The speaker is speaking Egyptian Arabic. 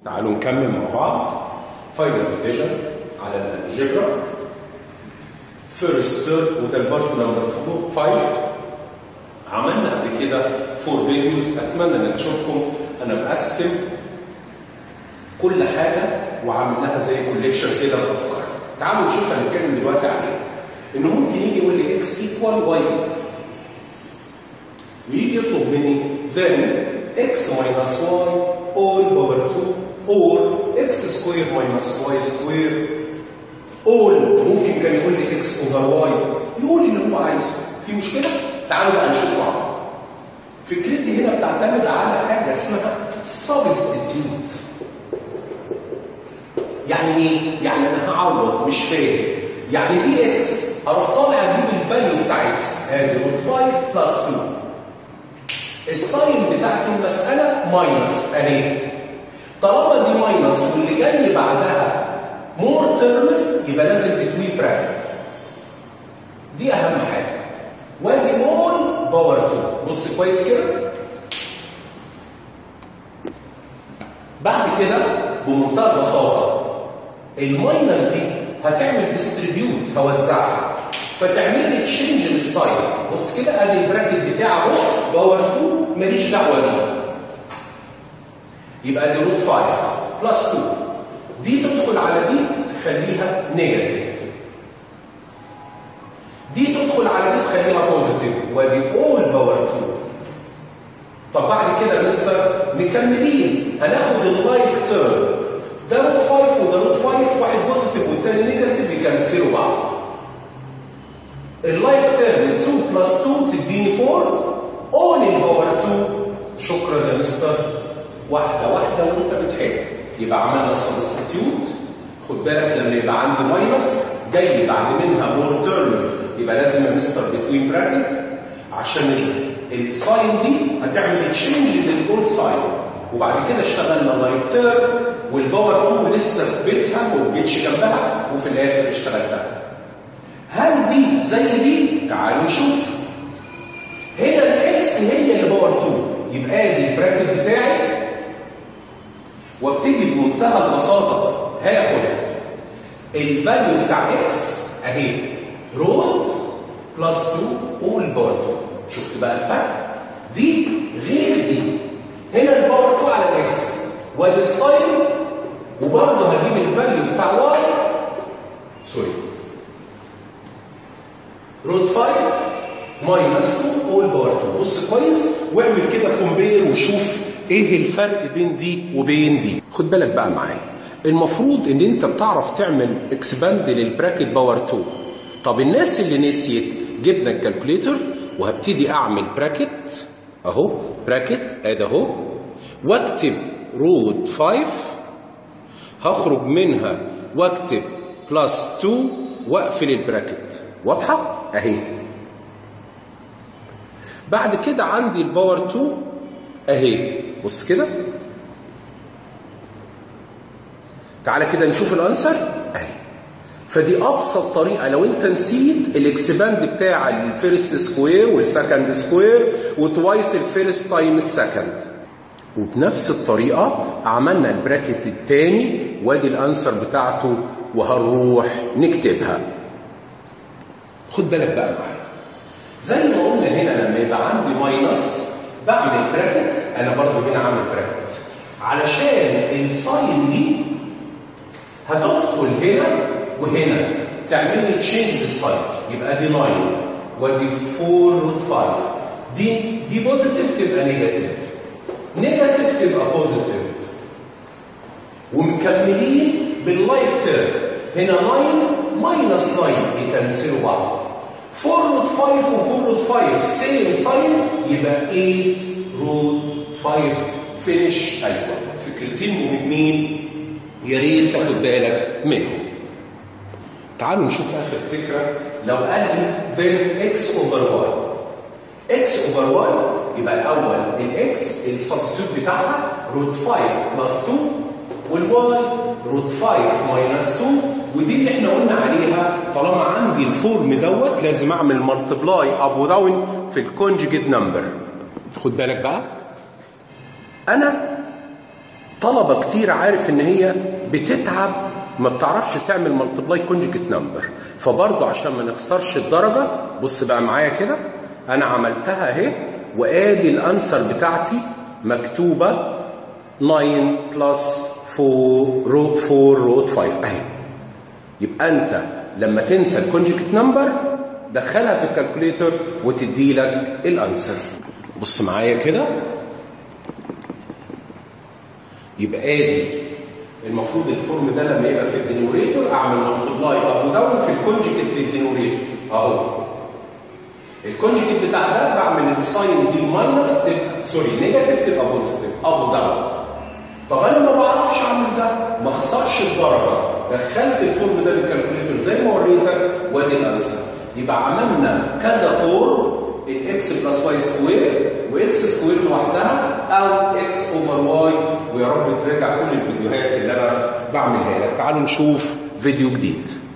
تعالوا نكمل مع بعض فاينل ديفيجن على الجبرا فيرست وده البارت نمبر 5 عملنا قبل كده فور فيديوز اتمنى انك تشوفهم انا مقسم كل حاجه وعاملها زي كوليكشن كده من افكار تعالوا نشوف هنتكلم دلوقتي عليه انه ممكن يجي يقول لي اكس ايكوال واي ويجي يطلب مني then x minus y all power 2 or x square minus y square all ممكن كان يقول لي x over y يقول اللي هو عايزه في مشكله تعالوا بقى نشوف مع بعض فكرتي هنا بتعتمد على حاجه اسمها substitute يعني ايه؟ يعني انا هعوض مش فاهم يعني دي اكس اروح طالع اجيب الفاليو بتاع اكس ادي روت 5 بلس 2 الساين بتاعت المساله ماينس اهي طالما دي ماينس واللي جاي بعدها مور تيرمز يبقى لازم بتوين براكت دي اهم حاجه وادي مول باور 2 بص كويس كده بعد كده بمنتهى البساطه الماينس دي هتعمل ديستريبيوت هوزعها فتعمل لي تشينج للساين بص كده ادي البراكت بتاعه اهو باور 2 ماليش دعوه بيه يبقى دي روت 5 بلس 2 دي تدخل على دي تخليها نيجاتيف دي تدخل على دي تخليها بوزيتيف وادي اول باور 2 طب بعد كده يا مستر مكملين هناخد اللايك تيرم ده روت 5 وده روت 5 واحد بوزيتيف والتاني نيجاتيف يكنسلوا بعض اللايك تيرم 2 بلس 2 تديني 4 اول الباور 2 شكرا يا مستر واحده واحده وانت بتحل يبقى عملنا سبستيتيوت خد بالك لما يبقى عندي ماينس جاي بعد منها مور تيرمز يبقى لازم يا مستر بتوين براكت عشان الساين دي هتعمل تشينج للاول ساين وبعد كده اشتغلنا لايك تيرم والباور 2 لسه في بيتها وما جيتش جنبها وفي الاخر اشتغلتها هل دي زي دي؟ تعالوا نشوف هنا الاكس هي اللي باور 2 يبقى ادي البراكت بتاعي وابتدي بمنتهى البساطه هاخد الفاليو بتاع اكس اهي روت بلس 2 اول باور 2 شفت بقى الفرق دي غير دي هنا الباور 2 على الاكس وادي الساين وبرضه هجيب الفاليو بتاع واي سوري روت 5 ماينس 2 اول باور 2 بص كويس واعمل كده كومبير وشوف ايه الفرق بين دي وبين دي خد بالك بقى معايا المفروض ان انت بتعرف تعمل اكسباند للبراكت باور 2 طب الناس اللي نسيت جبنا الكالكوليتر وهبتدي اعمل براكت اهو براكت ادي اهو واكتب روت 5 هخرج منها واكتب بلس 2 واقفل البراكت واضحه اهي بعد كده عندي الباور 2 اهي بص كده تعالى كده نشوف الانسر اهي فدي ابسط طريقه لو انت نسيت الاكسباند بتاع الفيرست سكوير والسكند سكوير وتوايس الفيرست تايم السكند وبنفس الطريقه عملنا البراكت الثاني وادي الانسر بتاعته وهنروح نكتبها خد بالك بقى معايا زي ما قلنا هنا لما يبقى عندي ماينس بعمل براكت انا برضو هنا عامل براكت علشان الساين دي هتدخل هنا وهنا تعمل لي تشينج للساين يبقى دي 9 ودي 4 روت 5 دي دي بوزيتيف تبقى نيجاتيف نيجاتيف تبقى بوزيتيف ومكملين باللايك تيرم هنا 9 ماينس 9 يكنسلوا بعض 4 روت 5 و4 روت 5 سيم ساين يبقى 8 روت 5 فينش ايوه فكرتين مهمين يا ريت تاخد بالك منهم تعالوا نشوف اخر فكره لو قال لي then x over y x over y يبقى الاول الاكس السبستيوت بتاعها روت 5 بلس 2 والواي روت 5 ماينس 2 ودي اللي احنا قلنا عليها طالما عندي الفورم دوت لازم اعمل ملتبلاي اب وداون في الكونجيجيت نمبر خد بالك بقى انا طلبه كتير عارف ان هي بتتعب ما بتعرفش تعمل ملتبلاي كونجكت نمبر فبرضه عشان ما نخسرش الدرجه بص بقى معايا كده انا عملتها اهي وادي الانسر بتاعتي مكتوبه 9 بلس 4 روت 4 روت 5 اهي يبقى انت لما تنسى الكونجكت نمبر دخلها في الكالكوليتر وتدي لك الانسر بص معايا كده يبقى ادي المفروض الفورم ده لما يبقى في الدينوريتور اعمل ملتبلاي اب وداون في الكونجكت في الدينوريتور اهو الكونجكت بتاع ده بعمل الساين دي ماينس تبقى سوري نيجاتيف تبقى بوزيتيف اب وداون طب انا ما بعرفش اعمل ده ما اخسرش الدرجه دخلت الفورم ده بالكالكوليتر زي ما وريتك وادي الانسر يبقى عملنا كذا فورم الاكس بلس واي سكوير واكس سكوير لوحدها او اكس اوفر واي ويا رب تراجع كل الفيديوهات اللي انا بعملها لك تعالوا نشوف فيديو جديد